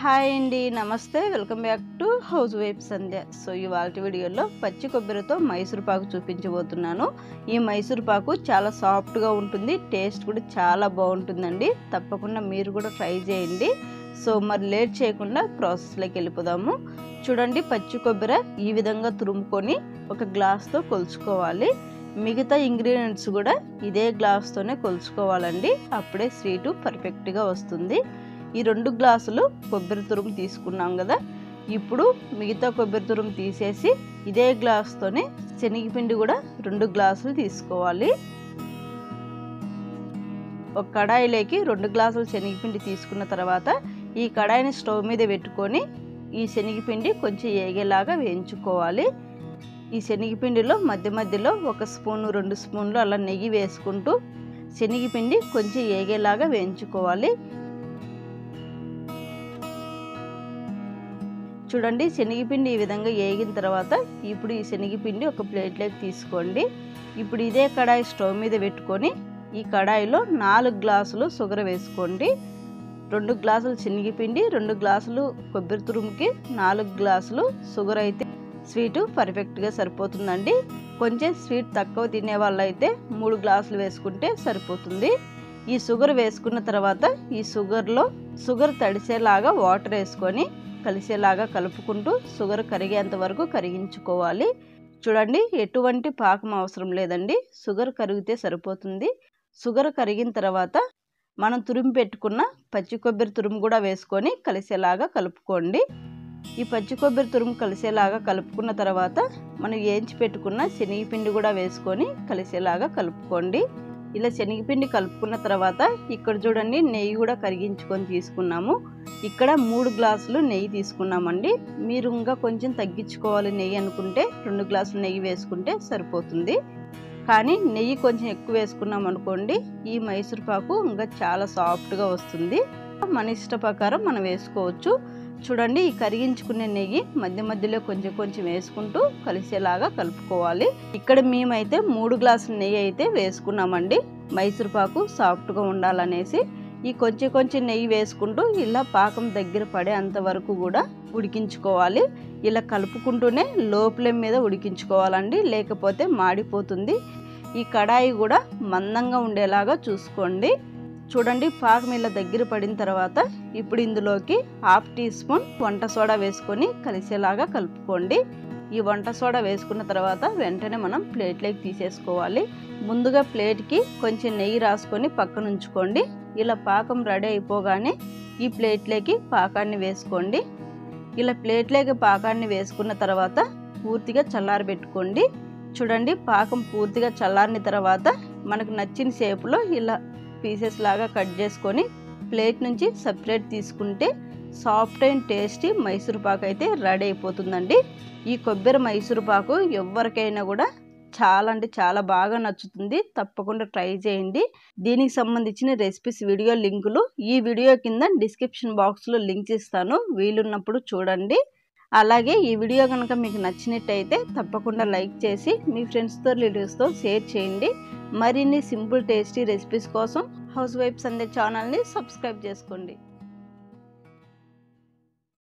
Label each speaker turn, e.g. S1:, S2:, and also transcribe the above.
S1: hi అండి namaste welcome back to housewife Sandhya so ఇవాళ వీడియోలో పచ్చి కొబ్బరితో మైసూర్ పాకు చూపించబోతున్నాను ఈ మైసూర్ పాకు చాలా సాఫ్ట్గా ఉంటుంది టేస్ట్ కూడా చాలా బాగుంటుందండి తప్పకుండా మీరు కూడా ట్రై చేయండి సో మరి లేట్ చేయకుండా ప్రాసెస్లోకి వెళ్ళిపోదాము చూడండి పచ్చి కొబ్బరి ఈ విధంగా తురుముకొని ఒక గ్లాస్తో కొలుచుకోవాలి మిగతా ఇంగ్రీడియంట్స్ కూడా ఇదే గ్లాస్తోనే కొలుచుకోవాలండి అప్పుడే స్వీటు పర్ఫెక్ట్గా వస్తుంది ఈ రెండు గ్లాసులు కొబ్బరి తురుము తీసుకున్నాం కదా ఇప్పుడు మిగతా కొబ్బరి తురుము తీసేసి ఇదే గ్లాస్తోనే శనగపిండి కూడా రెండు గ్లాసులు తీసుకోవాలి ఒక కడాయిలోకి రెండు గ్లాసులు శనగపిండి తీసుకున్న తర్వాత ఈ కడాయిని స్టవ్ మీద పెట్టుకొని ఈ శనగపిండి కొంచెం ఏగేలాగా వేయించుకోవాలి ఈ శనగపిండిలో మధ్య మధ్యలో ఒక స్పూను రెండు స్పూన్లు అలా నెయ్యి వేసుకుంటూ శనగపిండి కొంచెం ఏగేలాగా వేయించుకోవాలి చూడండి శనగపిండి ఈ విధంగా వేగిన తర్వాత ఇప్పుడు ఈ శనగపిండి ఒక ప్లేట్లోకి తీసుకోండి ఇప్పుడు ఇదే కడాయి స్టవ్ మీద పెట్టుకొని ఈ కడాయిలో నాలుగు గ్లాసులు షుగర్ వేసుకోండి రెండు గ్లాసులు శనగపిండి రెండు గ్లాసులు కొబ్బరి తురుముకి నాలుగు గ్లాసులు షుగర్ అయితే స్వీటు పర్ఫెక్ట్గా సరిపోతుందండి కొంచెం స్వీట్ తక్కువ తినే వాళ్ళైతే మూడు గ్లాసులు వేసుకుంటే సరిపోతుంది ఈ షుగర్ వేసుకున్న తర్వాత ఈ షుగర్లో షుగర్ తడిసేలాగా వాటర్ వేసుకొని కలిసేలాగా కలుపుకుంటూ షుగర్ కరిగేంత వరకు కరిగించుకోవాలి చూడండి ఎటువంటి పాకం అవసరం లేదండి షుగర్ కరిగితే సరిపోతుంది షుగర్ కరిగిన తర్వాత మనం తురుము పెట్టుకున్న పచ్చి కొబ్బరి తురుము కూడా వేసుకొని కలిసేలాగా కలుపుకోండి ఈ పచ్చి కొబ్బరి తురుము కలిసేలాగా కలుపుకున్న తర్వాత మనం వేయించి పెట్టుకున్న శనగపిండి కూడా వేసుకొని కలిసేలాగా కలుపుకోండి ఇలా శనగపిండి కలుపుకున్న తర్వాత ఇక్కడ చూడండి నెయ్యి కూడా కరిగించుకొని తీసుకున్నాము ఇక్కడ మూడు గ్లాసులు నెయ్యి తీసుకున్నామండి మీరు ఇంకా కొంచెం తగ్గించుకోవాలి నెయ్యి అనుకుంటే రెండు గ్లాసులు నెయ్యి వేసుకుంటే సరిపోతుంది కానీ నెయ్యి కొంచెం ఎక్కువ వేసుకున్నాం అనుకోండి ఈ మైసూర్ పాకు ఇంకా చాలా సాఫ్ట్గా వస్తుంది మన ఇష్ట ప్రకారం మనం వేసుకోవచ్చు చూడండి ఈ కరిగించుకునే నెయ్యి మధ్య మధ్యలో కొంచెం కొంచెం వేసుకుంటూ కలిసేలాగా కలుపుకోవాలి ఇక్కడ మేమైతే మూడు గ్లాసుల నెయ్యి అయితే వేసుకున్నామండి మైసూర్ పాకు సాఫ్ట్గా ఉండాలనేసి ఈ కొంచెం కొంచెం నెయ్యి వేసుకుంటూ ఇలా పాకం దగ్గర పడే అంతవరకు కూడా ఉడికించుకోవాలి ఇలా కలుపుకుంటూనే లోపల మీద ఉడికించుకోవాలండి లేకపోతే మాడిపోతుంది ఈ కడాయి కూడా మందంగా ఉండేలాగా చూసుకోండి చూడండి పాకం ఇలా దగ్గర పడిన తర్వాత ఇప్పుడు ఇందులోకి హాఫ్ టీ స్పూన్ వంట సోడా వేసుకొని కలిసేలాగా కలుపుకోండి ఈ వంట సోడా వేసుకున్న తర్వాత వెంటనే మనం ప్లేట్లోకి తీసేసుకోవాలి ముందుగా ప్లేట్కి కొంచెం నెయ్యి రాసుకొని పక్కన ఉంచుకోండి ఇలా పాకం రెడీ అయిపోగానే ఈ ప్లేట్లోకి పాకాన్ని వేసుకోండి ఇలా ప్లేట్లోకి పాకాన్ని వేసుకున్న తర్వాత పూర్తిగా చల్లారబెట్టుకోండి చూడండి పాకం పూర్తిగా చల్లారిన తర్వాత మనకు నచ్చిన షేపులో ఇలా పీసెస్ లాగా కట్ చేసుకొని ప్లేట్ నుంచి సపరేట్ తీసుకుంటే soft and tasty Mysore pak అయితే రెడీ అయిపోతుందండి ఈ కొబ్బరి మైసూర్ పాకు ఎవరికైనా కూడా చాలా అంటే చాలా బాగా నచ్చుతుంది తప్పకుండా ట్రై చేయండి దీనికి సంబంధించిన రెసిపీస్ వీడియో లింకులు ఈ వీడియో కింద డిస్క్రిప్షన్ బాక్స్లో లింక్స్ ఇస్తాను వీలున్నప్పుడు చూడండి అలాగే ఈ వీడియో కనుక మీకు నచ్చినట్టయితే తప్పకుండా లైక్ చేసి మీ ఫ్రెండ్స్తో రిలేటివ్స్తో షేర్ చేయండి మరిన్ని సింపుల్ టేస్టీ రెసిపీస్ కోసం హౌస్ వైఫ్స్ అందే ఛానల్ని సబ్స్క్రైబ్ చేసుకోండి